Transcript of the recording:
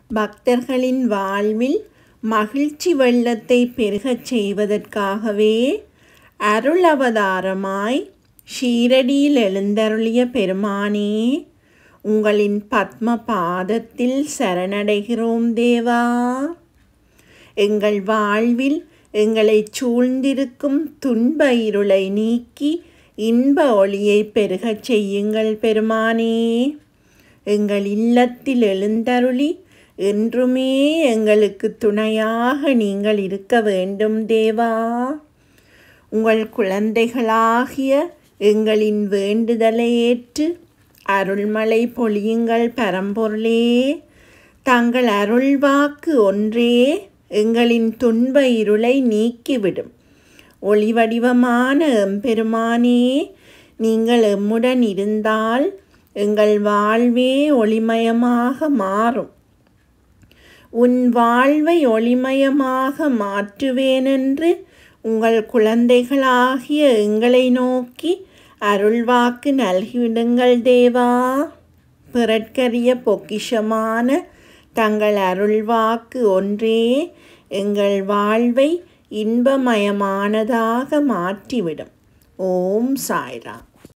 பக்தர்களின் வாழ்வில் மகிழ்ச்சி வெள்ளத்தை பெருகச் செய்வதற்காகவே அருள் அவதாரமாய் ஷீரடியில் எழுந்தருளிய பெருமானே உங்களின் பத்ம பாதத்தில் சரணடைகிறோம் தேவா எங்கள் வாழ்வில் எங்களை சூழ்ந்திருக்கும் துன்ப இருளை நீக்கி இன்ப ஒளியை பெருகச் செய்யுங்கள் பெருமானே எங்கள் இல்லத்தில் எழுந்தருளி என்றுமே எங்களுக்கு துணையாக நீங்கள் இருக்க வேண்டும் தேவா உங்கள் குழந்தைகளாகிய எங்களின் வேண்டுதலை ஏற்று அருள்மலை பொழியுங்கள் பரம்பொருளே தங்கள் அருள்வாக்கு ஒன்றே எங்களின் துன்ப இருளை நீக்கிவிடும் ஒளி வடிவமான எம்பெருமானே நீங்கள் எம்முடன் இருந்தால் எங்கள் வாழ்வே ஒளிமயமாக மாறும் உன் வாழ்வை ஒளிமயமாக மாற்றுவேனென்று உங்கள் குழந்தைகளாகிய எங்களை நோக்கி அருள்வாக்கு நல்கிவிடுங்கள் தேவா பிறற்கரிய பொக்கிஷமான தங்கள் அருள்வாக்கு ஒன்றே எங்கள் வாழ்வை இன்பமயமானதாக மாற்றிவிடும் ஓம் சாய்ராம்